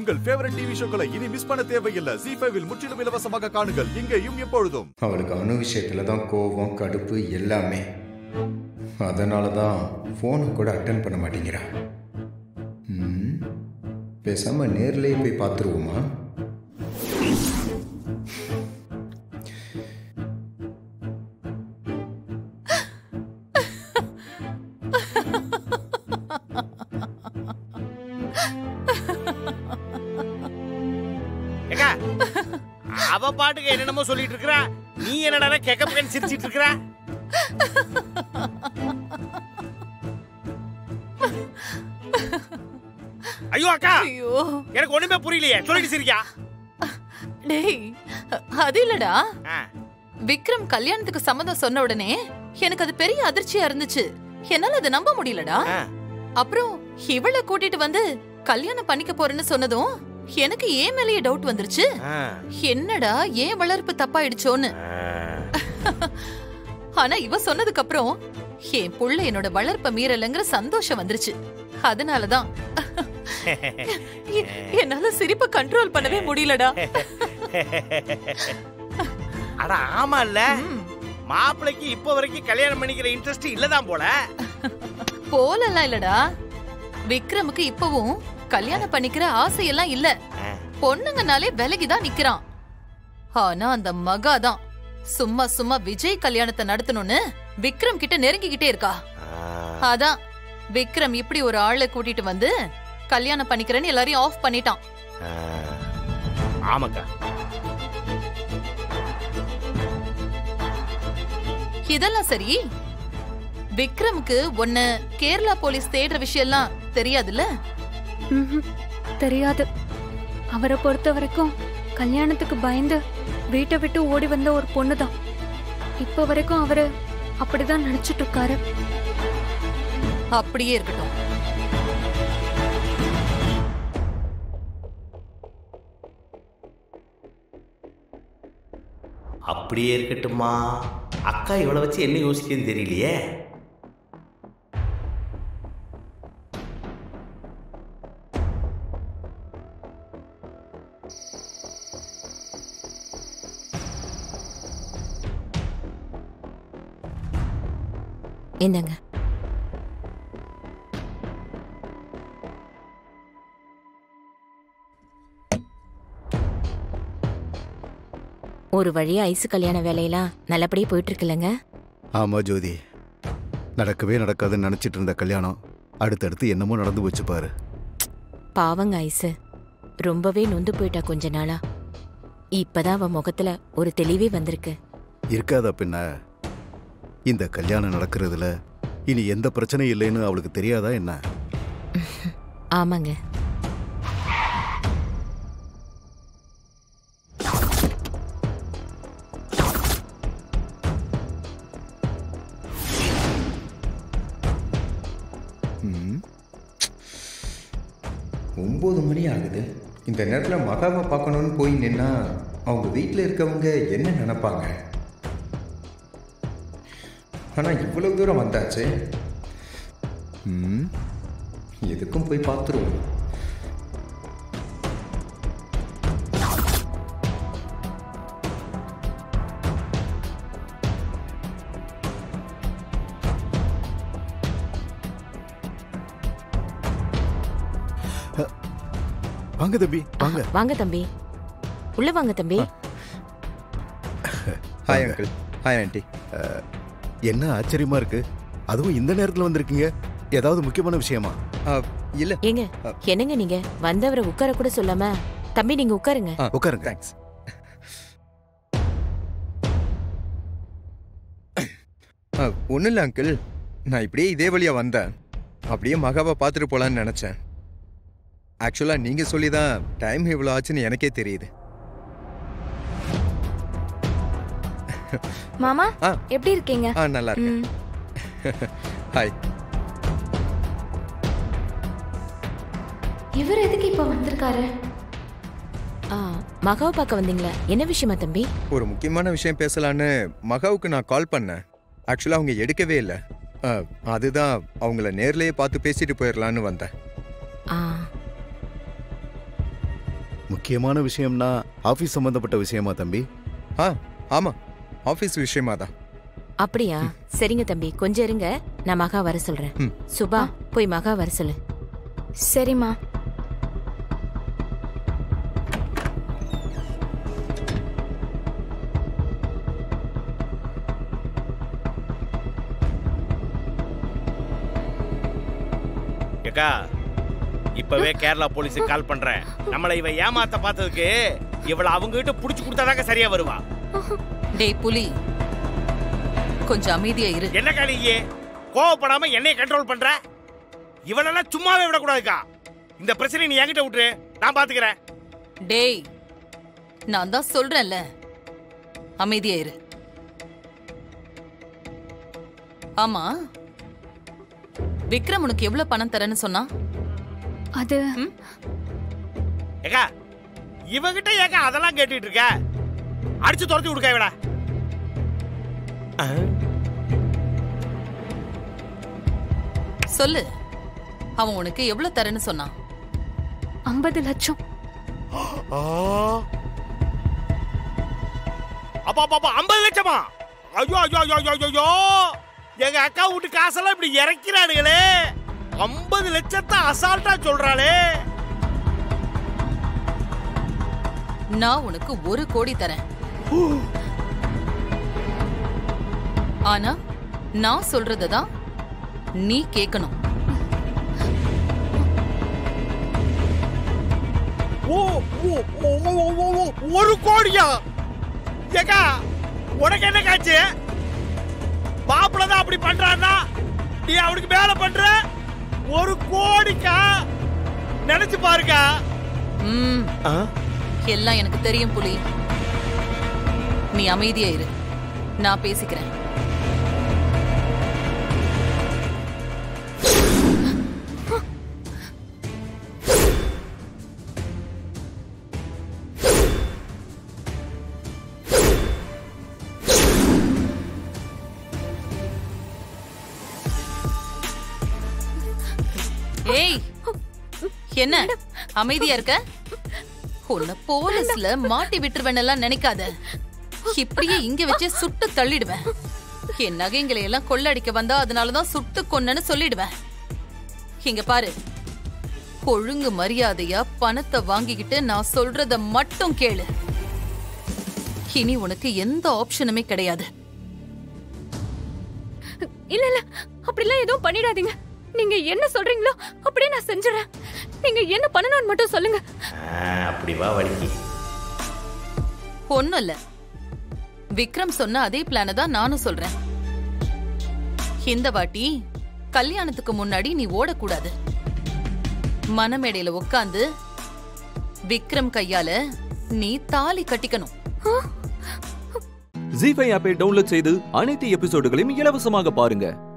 உங்கள் favourite TV ஷோக்களை இனி miss பண்ண தேவையில்லை ஜி ஃபைவில் முற்றிலும் இலவசமாக காணுங்கள் இங்கேயும் எப்பொழுதும் அவளுக்கு அணு விஷயத்தில் தான் கோபம் கடுப்பு எல்லாமே அதனால தான் ஃபோனை கூட அட்டன் பண்ண மாட்டேங்கிறா ம், பேசாம நேர்லயே போய் பார்த்துருவோமா ஏக்கா அவ பாட்டுக்கு என்னென்னமோ சொல்லிட்டு இருக்கறா நீ என்னடா கெக்கப்புக்கன்னு சிரிச்சிட்டு இருக்கற ஐயோ அக்கா ஐயோ எனக்கு ஒண்ணுமே புரியலையே சொல்லிட்டு சிரிக்கா டேய் அது இல்லடா ஆ, விக்ரம் கல்யாணத்துக்கு சம்மதம் சொன்ன உடனே எனக்கு அது பெரிய அதிர்ச்சியா இருந்துச்சு என்னால அதை நம்ப முடியலடா ஆ. அப்புறம் இவளை கூட்டிட்டு வந்து கல்யாணம் பண்ணிக்க போறேன்னு சொன்னதும் எனக்கு ஏன் மேலேயே டவுட் வந்துருச்சு ஆ, என்னடா ஏன் வளர்ப்பு தப்பாயிடுச்சோன்னு ஆ. ஆனா இவ சொன்னதுக்கு அப்புறம் என் புள்ள என்னோட வளர்ப்ப மீறலங்கிற சந்தோஷம் வந்துருச்சு அதனாலதான் எ- என்னால சிரிப்ப கண்ட்ரோல் பண்ணவே முடியலடா அட ஆமா இல்ல மாப்பிளைக்கு இப்ப வரைக்கும் கல்யாணம் பண்ணிக்கிற இன்ட்ரெஸ்ட் இல்லதான் போல போலலாம் இல்லடா விக்ரமுக்கு இப்பவும் கல்யாணம் பண்ணிக்கிற ஆசையெல்லாம் இல்ல ஆ. பொண்ணுங்கனாலே விலகிதான் நிக்கிறான் ஆனா அந்த மகாதான் சும்மா சும்மா விஜய் கல்யாணத்தை நடத்தணும்னு விக்ரம் கிட்ட நெருங்கிக்கிட்டே இருக்கா அதான் விக்ரம் இப்படி ஒரு ஆளை கூட்டிட்டு வந்து கல்யாணம் பண்ணிக்கிறேன்னு எல்லாரையும் ஆஃப் பண்ணிட்டான் ஆ. ஆமாக்கா இதெல்லாம் சரி விக்ரமுக்கு உன்ன கேரளா போலீஸ் தேடுற விஷயம்லாம் தெரியாதுல்ல ம்ஹும். தெரியாது அவரை பொறுத்த வரைக்கும் கல்யாணத்துக்கு பயந்து வீட்டை விட்டு ஓடி வந்த ஒரு பொண்ணு தான் இப்போ வரைக்கும் அவரு அப்படிதான் நினைச்சிட்டு இருக்காரு அப்படியே இருக்கட்டும் அப்படியே இருக்கட்டுமா அக்கா இவளை வச்சு என்ன யோசிக்குன்னு தெரியலையே என்னங்க ஒரு வழியா ஐசு கல்யாண வேலையெல்லாம் நல்லபடியா போயிட்டு இருக்குல்லங்க ஆமா ஜோதி நடக்கவே நடக்காதுன்னு நினைச்சிட்டு இருந்த கல்யாணம் அடுத்தடுத்து என்னமோ நடந்து போச்சு பாரு பாவங்க ஐசு ரொம்பவே நொந்து போயிட்டா கொஞ்ச நாளா இப்பதான் அவ முகத்துல ஒரு தெளிவே வந்திருக்கு இருக்காதா பின்ன இந்த கல்யாணம் நடக்கிறதுல இனி எந்த பிரச்சனையும் இல்லைன்னு அவளுக்கு தெரியாதா என்ன ஆமாங்க ம். ஒம்பது மணி ஆகுது இந்த நேரத்தில் மகாவை பார்க்கணும்னு போய் நின்னா அவங்க வீட்டில் இருக்கவங்க என்ன நினைப்பாங்க ஆனால் இவ்வளவு தூரம் வந்தாச்சு ம் எதுக்கும் போய் பார்த்துருவோம் வாங்க தம்பி வாங்க வாங்க தம்பி உள்ள வாங்க தம்பி ஹாய் அங்கிள் ஹாய் ஆண்டி என்ன ஆச்சரியமா இருக்கு அதுவும் இந்த நேரத்துல வந்திருக்கீங்க ஏதாவது முக்கியமான விஷயமா இல்லை ஏங்க என்னங்க நீங்க வந்தவரை உட்கார கூட சொல்லாம தம்பி நீங்க உட்காருங்க உட்காருங்க தேங்க்ஸ் ஒன்றும் இல்லை அங்கிள் நான் இப்படியே இதே வழியாக வந்தேன் அப்படியே மகாவை பார்த்துட்டு போகலான்னு நினச்சேன் ஆக்சுவலாக நீங்கள் சொல்லி தான் டைம் இவ்வளோ ஆச்சுன்னு எனக்கே தெரியுது மாமா ஆ. எப்படி இருக்கீங்க ஆ நல்லா இருக்கேன் ம். ஹாய் இவர் எதுக்கு இப்ப வந்திருக்காரு ஆ, மகாவை பார்க்க வந்தீங்களா என்ன விஷயமா தம்பி ஒரு முக்கியமான விஷயம் பேசலான்னு மகாவுக்கு நான் கால் பண்ணேன் ஆக்சுவலாக அவங்க எடுக்கவே இல்லை அதுதான் அவங்கள நேர்லயே பார்த்து பேசிட்டு போயிடலான்னு வந்தேன் ஆ முக்கியமான விஷயம்னா ஆபீஸ் சம்பந்தப்பட்ட விஷயமா தம்பி ஆ ஆமாம் ஆஃபீஸ் விஷயமா தான் அப்படியா சரிங்க தம்பி கொஞ்சம் இருங்க நான் மகா வர சொல்றேன் ம். சுபா போய் மகா வர சொல்லு சரிம்மா ஏக்கா இப்பவே கேரளா போலீஸுக்கு கால் பண்றேன் நம்மள இவ ஏமாத்த பார்த்ததுக்கு இவள அவங்க கிட்ட புடிச்சு கொடுத்தாதாங்க சரியா வருவா டேய் புலி கொஞ்சம் அமைதியா இரு என்ன காலியே கோவப்படாம என்னைய கண்ட்ரோல் பண்ற இவளெல்லாம் சும்மாவே விடக்கூடாதுக்கா இந்த பிரச்சனை நீ என்கிட்ட விட்டுரு நான் பாத்துக்கிறேன் டேய் நான் தான் சொல்றேன்ல அமைதியா இரு ஆமா விக்ரம் உனக்கு எவ்வளவு பணம் தரேன்னு சொன்னா அது ஏக்கா இவகிட்ட ஏக்கா அதெல்லாம் கேட்டுட்டு இருக்க அடிச்சு துரத்தி விடுக்க இவள சொல்லு அவன் உனக்கு எவ்வளவு தரேன்னு சொன்னான் ஐம்பது லட்சம் அப்பா அப்பா ஐம்பது லட்சமா ஐயோ ஐயோ ஐயோ ஐயோ ஐயோ எங்க அக்கா வீட்டு காசெல்லாம் இப்படி இறக்கிறானுங்களே ஐம்பது லட்சத்தை அசால்ட்டா சொல்றாளே நான் உனக்கு ஒரு கோடி தரேன் ஆனா நான் சொல்றதான் நீ கேட்கணும் ஓ ஓ, ஓ, ஓ, ஓ, ஓ, ஓ, ஒரு கோடியா ஏக்கா உனக்கு என்ன காச்சு மாப்பிள்ள தான் அப்படி பண்றான்னா நீ அவனுக்கு மேல பண்ற ஒரு கோடிக்கா நினைச்சு பாருக்கா ம் எல்லாம் எனக்கு தெரியும் புலி நீ அமைதியா இரு நான் பேசிக்கிறேன் ஏய் என்ன அமைதியா இருக்க உன்னை போலீஸ்ல மாட்டி விட்டுருவேன் நினைக்காத இப்படியே இங்க வச்சு சுட்டு தள்ளிடுவேன் என் நகைங்களை எல்லாம் கொள்ளடிக்க வந்தா அதனாலதான் சுட்டு கொன்னன்னு சொல்லிடுவேன் இங்க பாரு ஒழுங்கு மரியாதையா பணத்தை வாங்கிக்கிட்டு நான் சொல்றத மட்டும் கேளு இனி உனக்கு எந்த ஆப்ஷனுமே கிடையாது இல்ல இல்ல அப்படிலாம் எதுவும் பண்ணிடாதீங்க நீங்க என்ன சொல்றீங்களோ அப்படியே நான் செஞ்சுறேன் நீங்க என்ன பண்ணணும்னு மட்டும் சொல்லுங்க அப்படி வா வலிக்கு ஒண்ணும் இல்ல விக்ரம் சொன்ன அதே பிளான தான் நானும் சொல்றேன் இந்த வாட்டி கல்யாணத்துக்கு முன்னாடி நீ ஓடக்கூடாது மனமேடையில உட்காந்து விக்ரம் கையால நீ தாலி கட்டிக்கணும் ஜி ஃபைவ் ஆப்பை டவுன்லோட் செய்து அனைத்து எபிசோடுகளையும் இலவசமாக பாருங்க